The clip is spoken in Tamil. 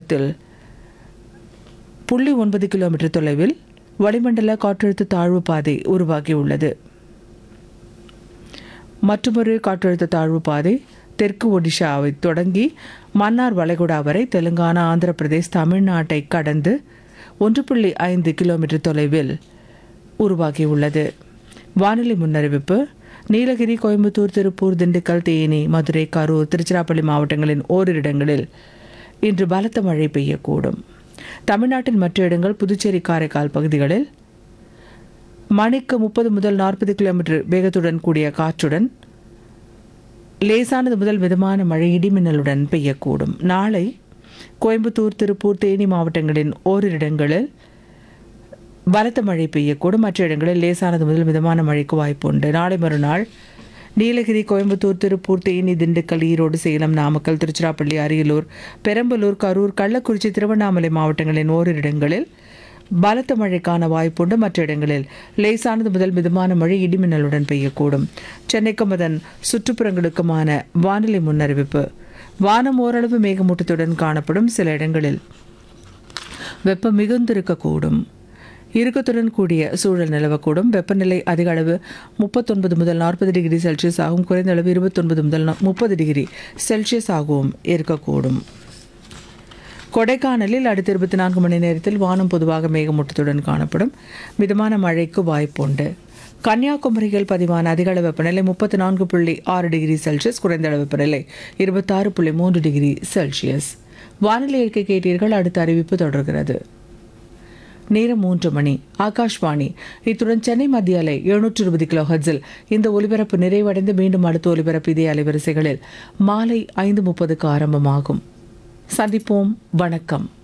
தூரத்தில் புள்ளி ஒன்பது கிலோமீட்டர் தொலைவில் வளிமண்டல காற்றழுத்த தாழ்வு பாதை உருவாகியுள்ளது மற்றொரு காற்றழுத்த தாழ்வு பாதை தெற்கு ஒடிஷாவை தொடங்கி மன்னார் வளைகுடா வரை தெலுங்கானா ஆந்திர பிரதேஷ் தமிழ்நாட்டை கடந்து ஒன்று புள்ளி ஐந்து கிலோமீட்டர் தொலைவில் உருவாகியுள்ளது வானிலை முன்னறிவிப்பு நீலகிரி கோயம்புத்தூர் திருப்பூர் திண்டுக்கல் தேனி மதுரை கரூர் திருச்சிராப்பள்ளி மாவட்டங்களின் ஓரிரு இடங்களில் இன்று பலத்த மழை பெய்யக்கூடும் தமிழ்நாட்டின் மற்ற இடங்கள் புதுச்சேரி காரைக்கால் பகுதிகளில் மணிக்கு முப்பது முதல் நாற்பது கிலோமீட்டர் வேகத்துடன் கூடிய காற்றுடன் லேசானது முதல் மிதமான மழை இடிமின்னலுடன் பெய்யக்கூடும் நாளை கோயம்புத்தூர் திருப்பூர் தேனி மாவட்டங்களின் ஓரிரு இடங்களில் பலத்த மழை பெய்யக்கூடும் மற்ற இடங்களில் லேசானது முதல் மிதமான மழைக்கு வாய்ப்புண்டு நாளை மறுநாள் நீலகிரி கோயம்புத்தூர் திருப்பூர் தேனி திண்டுக்கல் ஈரோடு சேலம் நாமக்கல் திருச்சிராப்பள்ளி அரியலூர் பெரம்பலூர் கரூர் கள்ளக்குறிச்சி திருவண்ணாமலை மாவட்டங்களின் ஓரிரு இடங்களில் பலத்த மழைக்கான வாய்ப்புண்டு மற்ற இடங்களில் லேசானது முதல் மிதமான மழை இடிமின்னலுடன் பெய்யக்கூடும் சென்னைக்கும் அதன் சுற்றுப்புறங்களுக்குமான வானிலை முன்னறிவிப்பு வானம் ஓரளவு மேகமூட்டத்துடன் காணப்படும் சில இடங்களில் வெப்பம் மிகுந்திருக்கக்கூடும் இறுக்கத்துடன் கூடிய சூழல் நிலவக்கூடும் வெப்பநிலை அதிக அளவு முப்பத்தொன்பது முதல் நாற்பது டிகிரி செல்சியஸ் ஆகும் குறைந்த அளவு இருபத்தொன்பது முதல் முப்பது டிகிரி செல்சியஸ் ஆகவும் இருக்கக்கூடும் கொடைக்கானலில் அடுத்த இருபத்தி நான்கு மணி நேரத்தில் வானம் பொதுவாக மேகமூட்டத்துடன் காணப்படும் மிதமான மழைக்கு வாய்ப்புண்டு கன்னியாகுமரியில் பதிவான அதிகளவு வெப்பநிலை முப்பத்தி நான்கு புள்ளி ஆறு டிகிரி செல்சியஸ் குறைந்த அளவு வெப்பநிலை இருபத்தாறு புள்ளி மூன்று டிகிரி செல்சியஸ் வானிலை இருக்கை கேட்டீர்கள் அடுத்த அறிவிப்பு தொடர்கிறது நேரம் மூன்று மணி ஆகாஷ்வாணி இத்துடன் சென்னை மத்திய அலை எழுநூற்று இருபது கிலோ ஹர்ட்ஸில் இந்த ஒலிபரப்பு நிறைவடைந்து மீண்டும் அடுத்த ஒலிபரப்பு இதே அலைவரிசைகளில் மாலை ஐந்து முப்பதுக்கு ஆரம்பமாகும் சந்திப்போம் வணக்கம்